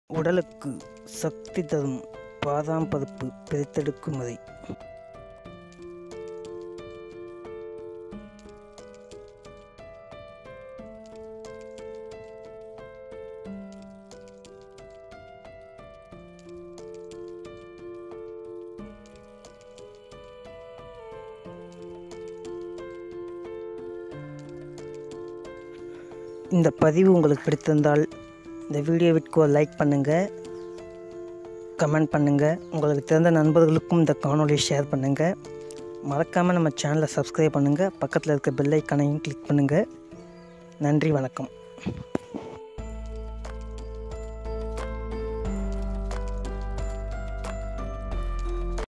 உடலுக்கு சக்தி தரும் பாதாம் பருப்பு பிரித்தெடுக்கும் முறை இந்த பதிவு உங்களுக்கு பிடித்திருந்தால் இந்த வீடியோவிற்கு ஒரு லைக் பண்ணுங்கள் கமெண்ட் பண்ணுங்கள் உங்களுக்கு தெரிந்த நண்பர்களுக்கும் இந்த காணொலியை ஷேர் பண்ணுங்கள் மறக்காமல் நம்ம சேனலை சப்ஸ்கிரைப் பண்ணுங்கள் பக்கத்தில் இருக்க பெல் ஐக்கானையும் கிளிக் பண்ணுங்கள் நன்றி வணக்கம்